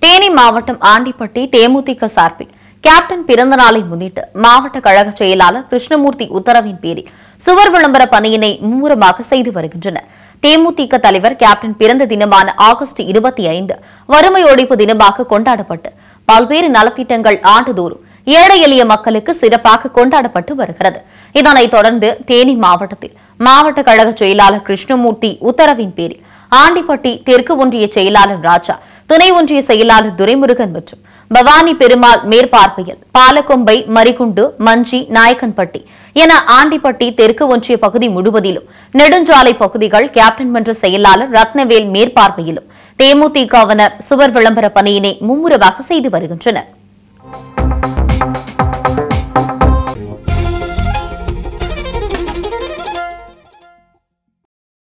தேனி மாவட்டம் ஆண்டிப்பட்டி தேமுதிக சார்பில் கேப்டன் பிறந்த நாளை முன்னிட்டு மாவட்ட கழக செயலாளர் கிருஷ்ணமூர்த்தி உத்தரவின் பேரில் சுவர் விளம்பர பணியினை மும்முரமாக செய்து வருகின்றனர் தேமுதிக தலைவர் கேப்டன் பிறந்த தினமான ஆகஸ்ட் இருபத்தி ஐந்து வறுமை ஒழிப்பு தினமாக கொண்டாடப்பட்டு பல்வேறு நலத்திட்டங்கள் ஆண்டுதோறும் ஏழை எளிய மக்களுக்கு சிறப்பாக கொண்டாடப்பட்டு வருகிறது இதனைத் தொடர்ந்து தேனி மாவட்டத்தில் மாவட்ட கழக செயலாளர் கிருஷ்ணமூர்த்தி உத்தரவின் பேரில் ஆண்டிப்பட்டி தெற்கு ஒன்றிய செயலாளர் ராஜா துணை ஒன்றிய செயலாளர் துரைமுருகன் மற்றும் பவானி பெருமாள் மேற்பார்வையில் பாலக்கொம்பை மரிகுண்டு மஞ்சி நாயக்கன்பட்டி என ஆண்டிப்பட்டி தெற்கு ஒன்றிய பகுதி முழுவதிலும் நெடுஞ்சாலை பகுதிகள் கேப்டன் மன்ற செயலாளர் ரத்னவேல் மேற்பார்வையிலும் தேமுதிகவினர் சுவர் விளம்பர பணியினை மும்முரமாக செய்து வருகின்றனர்